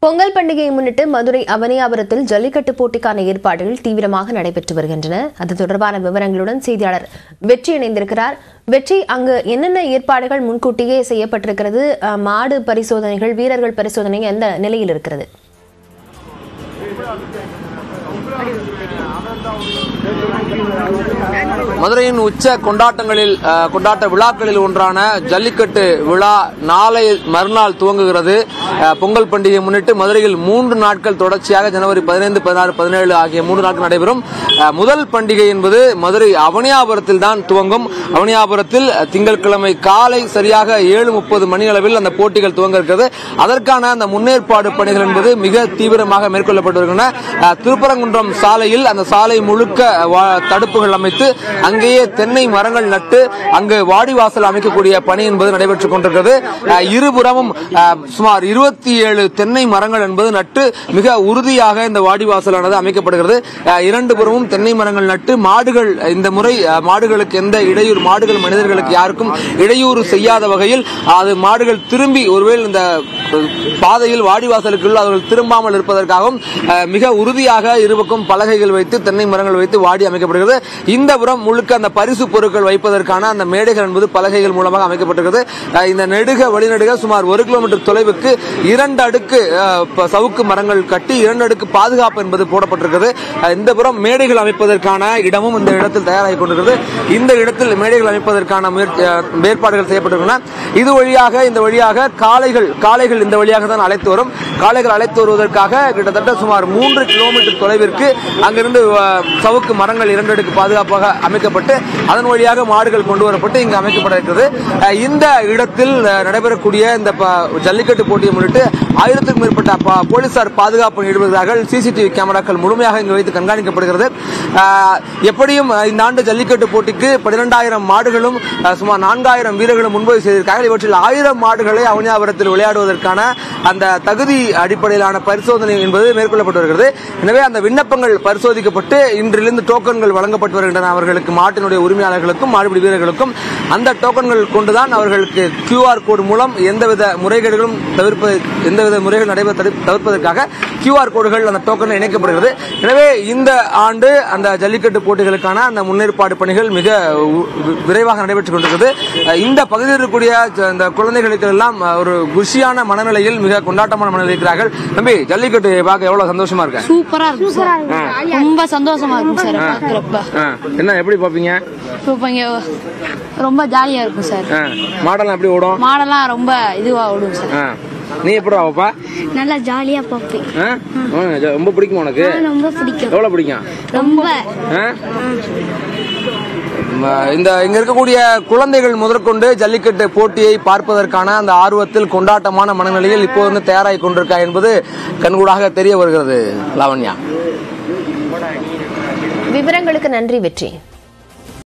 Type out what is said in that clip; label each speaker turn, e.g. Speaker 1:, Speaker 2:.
Speaker 1: பொங்கல் பண்டிகையை முன்னிட்டு மதுரை அவனியாபுரத்தில் ஜல்லிக்கட்டு போட்டிக்கான ஏற்பாடுகள் தீவிரமாக நடைபெற்று வருகின்றன அது தொடர்பான விவரங்களுடன் செய்தியாளர் வெற்றி இணைந்திருக்கிறார் வெற்றி அங்கு என்னென்ன ஏற்பாடுகள் முன்கூட்டியே செய்யப்பட்டிருக்கிறது அஹ், மாடு பரிசோதனைகள் வீரர்கள் பரிசோதனை எந்த நிலையில் இருக்கிறது
Speaker 2: மதுரையின் உச்ச கொண்டாட்டங்களில் அஹ், கொண்டாட்ட விழாக்களில் ஒன்றான ஜல்லிக்கட்டு விழா நாளை மறுநாள் துவங்குகிறது அஹ், பொங்கல் பண்டிகையை முன்னிட்டு மதுரையில் மூன்று நாட்கள் தொடர்ச்சியாக ஜனவரி பதினைந்து பதினாறு பதினேழு ஆகிய மூன்று நாட்கள் நடைபெறும் அஹ், முதல் பண்டிகை என்பது மதுரை அவனியாபுரத்தில் தான் துவங்கும் அவனியாபுரத்தில் அஹ், திங்கட்கிழமை காலை சரியாக ஏழு முப்பது மணி அளவில் அந்த போட்டிகள் துவங்க இருக்கிறது அதற்கான அந்த முன்னேற்பாடு பணிகள் என்பது மிக தீவிரமாக மேற்கொள்ளப்பட்டு வருகின்றன அஹ், திருப்பரங்குன்றம் சாலையில் அந்த சாலை முழுக்க வா- தடுப்புகள் அமைத்து அங்கேயே தென்னை மரங்கள் நட்டு அங்கு வாடிவாசல் அமைக்கக்கூடிய பணி என்பது நடைபெற்றுக் கொண்டிருக்கிறது அஹ், இருபுறமும் அஹ், சுமார் இருபத்தி ஏழு தென்னை மரங்கள் என்பது நட்டு மிக உறுதியாக இந்த வாடிவாசலானது அமைக்கப்படுகிறது அஹ், இரண்டு புறமும் தென்னை மரங்கள் நட்டு மாடுகள் இந்த முறை அஹ், மாடுகளுக்கு எந்த இடையூறு மாடுகள் மனிதர்களுக்கு யாருக்கும் இடையூறு செய்யாத வகையில் அது மாடுகள் திரும்பி ஒருவேளை இந்த அஹ், பாதையில் வாடிவாசலுக்குள் அவர்கள் திரும்பாமல் இருப்பதற்காகவும் அஹ், மிக உறுதியாக இருபக்கம் பலகைகள் வைத்து தென்னை மரங்கள் வைத்து வாடி அமைக்கப்படுகிறது இந்த புறம் முழுக்க அந்த பரிசு பொருட்கள் வைப்பதற்கான அந்த மேடைகள் என்பது பலகைகள் மூலமாக அமைக்கப்பட்டிருக்கிறது அஹ், இந்த நெடுக வழிநெடுக சுமார் ஒரு கிலோமீட்டர் தொலைவுக்கு இரண்டு அடுக்கு அஹ், ப- சவுக்கு மரங்கள் கட்டி இரண்டு அடுக்கு பாதுகாப்பு என்பது போடப்பட்டிருக்கிறது அஹ், இந்த புறம் மேடைகள் அமைப்பதற்கான இடமும் இந்த இடத்தில் தயாராகி கொண்டிருக்கிறது இந்த இடத்தில் மேடைகள் அமைப்பதற்கான முயற்சி அஹ், ஏற்பாடுகள் செய்யப்பட்டிருக்கின்றன இது வழியாக இந்த வழியாக காளைகள் காளைகள் இந்த வழியாக தான் அழைத்து வரும் காளைகள் அழைத்து வருவதற்காக கிட்டத்தட்ட சுமார் மூன்று கிலோமீட்டர் தொலைவிற்கு அங்கிருந்து அஹ், சவுக்கு மரங்கள் இரண்டு அடுக்கு பாதுகாப்பாக அமைக்கப்பட்டு அதன் வழியாக மாடுகள் கொண்டு வரப்பட்டு இங்கு அமைக்கப்பட இருக்கிறது அஹ், இந்த இடத்தில் அஹ், நடைபெறக்கூடிய இந்த ப- ஜல்லிக்கட்டு போட்டியை முன்னிட்டு ஆயிரத்துக்கும் மேற்பட்ட ப- போலீசார் பாதுகாப்பு ஈடுபடுகிறார்கள் சிசிடிவி கேமராக்கள் முழுமையாக இங்கு வைத்து கண்காணிக்கப்படுகிறது அஹ், எப்படியும் அஹ், இந்த ஆண்டு ஜல்லிக்கட்டு போட்டிக்கு பன்னிரெண்டாயிரம் மாடுகளும் அஹ், சுமார் நான்காயிரம் வீரர்களும் முன்பதிவு செய்திருக்கார்கள் இவற்றில் ஆயிரம் மாடுகளை அவனியாபுரத்தில் விளையாடுவதற்கான அந்த தகுதி அடிப்படையிலான பரிசோதனை என்பது மேற்கொள்ளப்பட்டு வருகிறது எனவே அந்த விண்ணப்பங்கள் பரிசோதிக்கப்பட்டு இன்றிலிருந்து டோக்கன்கள் வழங்கப்பட்டு வருகின்றன அவர்களுக்கு மாட்டினுடைய உரிமையாளர்களுக்கும் மாடுபிடி வீரர்களுக்கும் அந்த டோக்கன்கள் கொண்டுதான் அவர்களுக்கு QR கோடு மூலம் எந்தவித முறைகேடுகளும் தவிர்ப்பது எந்தவித முறைகள் நடைபெற தடு- தவிர்ப்பதற்காக QR கோடுகள் அந்த டோக்கன் இணைக்கப்படுகிறது எனவே இந்த ஆண்டு அந்த ஜல்லிக்கட்டு போட்டிகளுக்கான அந்த முன்னேற்பாடு பணிகள் மிக உ- வி- விரைவாக நடைபெற்றுக் கொண்டிருக்கிறது அஹ் இந்த பகுதியில் இருக்கக்கூடிய ஜ- இந்த குழந்தைகளுக்கு எல்லாம் அஹ், ஒரு குஷியான மனநிலையில் மிக கொண்டாட்டமான மனநிலையில் இருக்கிறார்கள் தம்பி ஜல்லிக்கட்டு பார்க்க எவ்வளவு சந்தோஷமா இருக்க
Speaker 3: சூப்பரா இருக்கும் சார் ரொம்ப சந்தோஷமா இருக்கும் சார் பாக்குறப்ப
Speaker 2: என்ன எப்படி பார்ப்பீங்க
Speaker 3: இப்போ இங்க ரொம்ப ஜாலியா இருக்கும் சார்
Speaker 2: ஆ, மாடெல்லாம் எப்படி ஓடும்
Speaker 3: மாடெல்லாம் ரொம்ப இதுவா ஓடும் சார்
Speaker 2: ஆ, நீ எப்படி வாப்பா
Speaker 4: நல்லா ஜாலியா பார்ப்பேன்
Speaker 2: ஆ? ஆ, ஜ- ரொம்ப பிடிக்குமா உனக்கு
Speaker 4: ரொம்ப பிடிக்கும்
Speaker 2: எவ்வளவு பிடிக்கும்
Speaker 4: ரொம்ப
Speaker 2: ஆ? ம, இந்த இங்க இருக்கக்கூடிய குழந்தைகள் முதற்கொண்டு ஜல்லிக்கட்டு போட்டியை பார்ப்பதற்கான அந்த ஆர்வத்தில் கொண்டாட்டமான மனநிலையில் இப்போ வந்து தயாராகி கொண்டிருக்கா என்பது கண்கூடாக தெரிய வருகிறது லாவண்யா
Speaker 1: விவரங்களுக்கு நன்றி வெற்றி